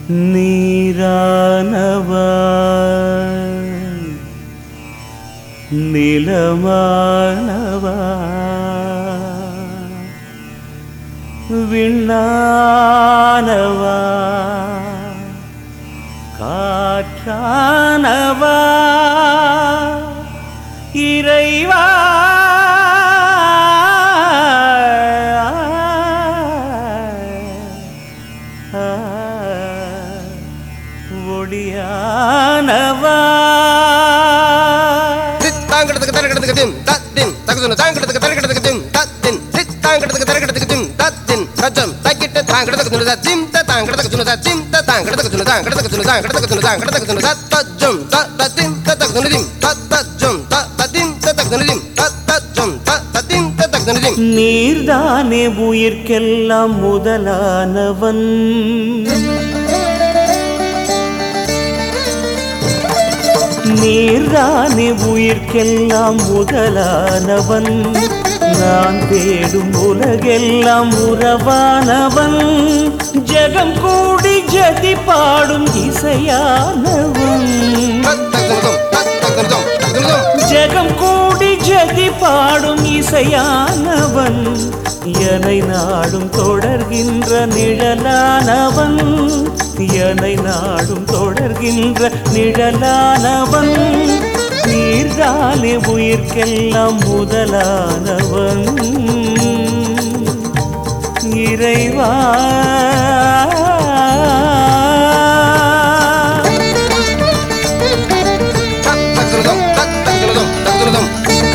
நீரானவா நிலமானவா விண்ணானவா காற்றானவா இறைவா ஒளியானவா தாங்கடத்துக்கு தரகடத்துக்கு திம் தத்தின் தகுதுன தாங்கடத்துக்கு தரகடத்துக்கு திம் தத்தின் சித் தாங்கடத்துக்கு தரகடத்துக்கு திம் தத்தின் ரஜம் தக்கிட்ட தாங்கடத்துக்கு துணு தத்திம் த தாங்கடத்துக்கு துணு தத்திம் த தாங்கடத்துக்கு துணு தாங்கடத்துக்கு துணு தாங்கடத்துக்கு துணு தாங்கடத்துக்கு துணு தத்தஜம் த தத்தின் த தகுதுன திம் தத்தஜம் த தத்தின் த தகுதுன திம் தத்தஜம் த தத்தின் த தகுதுன திம் நீர்தானே உயிர்க்கெல்லாம் முதலானவன் நீர்தானே உயிர்க்கெல்லாம் முதலானவன் நான் தேடும் உலகெல்லாம் உறவானவன் ஜெகம் கூடி ஜதி பாடும் இசையானவன் தத்தகுதும் தத்தகுதும் தகுதும் ஜெகம் கூடி ஜதி பாடும் இசையானவன் எனை நாடும் தொடர்கின்ற நிழலானவன் எனை நாடும் தொடர்கின்ற நிழலானவன் நீர்தானே உயிர்க்கெல்லாம் முதலானவன் இறைவா தத்தகுதும் தத்தகுதும் தகுதும்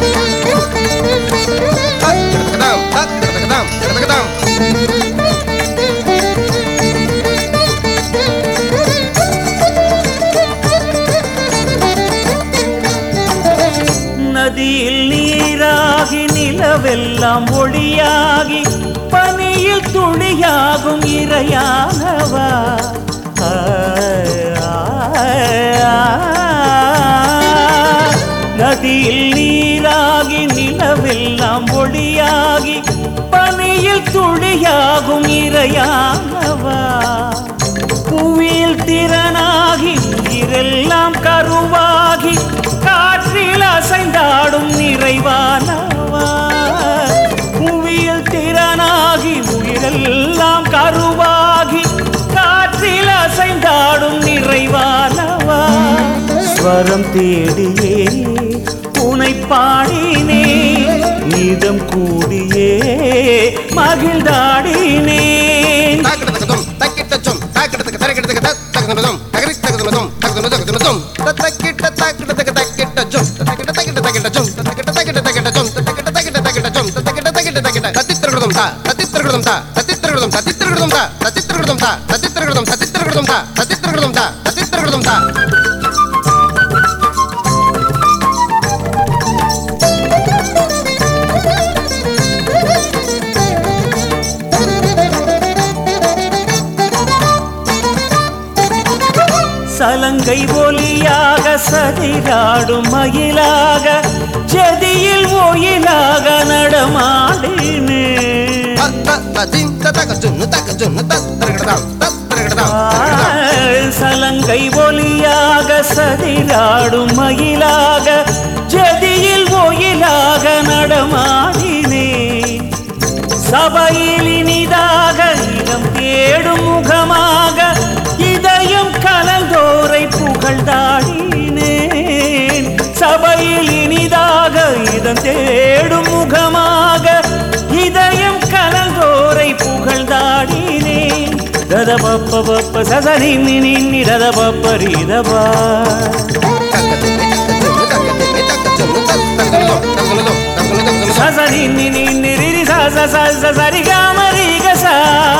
தத்தகுதாம் தத்தகுதாம் தத்தகுதாம் நதியில் நீராகி நிலவெல்லாம் ஒளியாகி பனியில் துளியாகும் இறையானவா ஆ, ஆ, ஆ. நதியில் நீராகி நிலவெல்லாம் ஒளியாகி பனியில் துளியாகும் இறையானவா புவியில் திறனாகி உயிரெல்லாம் கருவாகி காற்றில் அசைந்தாடும் நிறைவானவா புவியில் திறனாகி உயிரெல்லாம் கருவாகி காற்றில் அசைந்தாடும் நிறைவானவா ஸ்வரம் தேடியே உனை பாடினே இதம் கூடியே மகிழ்ந்தாடினே தாக்கடதகதும் தக்கிட்டச்சும் தாக்கடதக தரகடதக தத்தகதுனதும் தகரிக் தகதுனதும் தகதுனது தகதுனதும் தத்தக்கிட்ட தாக்கடதக தக்கிட்டச்சும் தத்தக்கிட்ட தக்கிட்ட தக்கிட்டச்சும் தத்தக்கிட்ட தக்கிட்ட தக்கிட்டச்சும் தத்தக்கிட்ட தக்கிட்ட தக்கிட்டச்சும் தத்தக்கிட்ட தக்கிட்ட தக்கிட்ட தத்தித்திரகுதம் தா தத்தித்திரகுதம் தா தத்தித்திரகுதம் தத்தித்திரகுதம் தா தத்தித்திரகுதம் தா தத்தித்திரகுதம் தத்தித்திரகுதம் தா தத்தித்திரகுதம் தா தத்தித்திரகுதம் தா சலங்கை ஒலியாக சதிராடும் மயிலாக ஜதியில் ஒயிலாக நடமாடினே தத்த ததிம் ததகச்சுன்னு தகச்சுன்னு தத்திரகடதாம் தத்திரகடதாம் தத்திரகடதாம் சலங்கை ஒலியாக சதிராடும் மயிலாக ஜதியில் ஒயிலாக நடமாடினே சபையில் இனிதாக இடம் தேடும் முகமாக இதயம் கலந்தோரை புகழ்ந்தாடினேன் சபையில் இனிதாக இதம் தேடும் முகமாக இதயம் கலந்தோரை புகழ்ந்தாடினேன் ரத பப்ப பப்ப சசனி நின்னி ரத பப்ப ரீதபா சசனி நின்னி ரிரி ச ச ச ச சரி காமரி கசா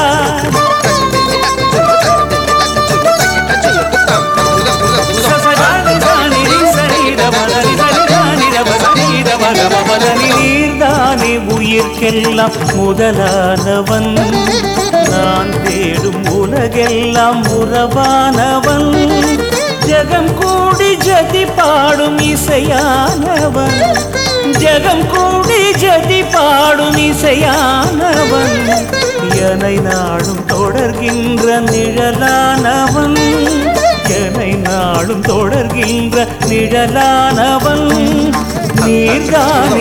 நீர்தானே உயிர்க்கெல்லாம் முதலானவன் நான் தேடும் உலகெல்லாம் உறவானவன் ஜெகம் கூடி ஜதி பாடும் இசையானவன் ஜெகம் கூடி ஜதி பாடும் இசையானவன் எனை நாடும் தொடர்கின்ற தொடர்கின்ற நிழலானவன் என்னை நாளும் தொடர்கின்ற நிழலானவன் நீர்தானே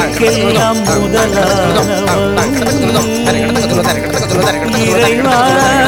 உயிர்க்கெல்லாம் முதலானவன் இறைவா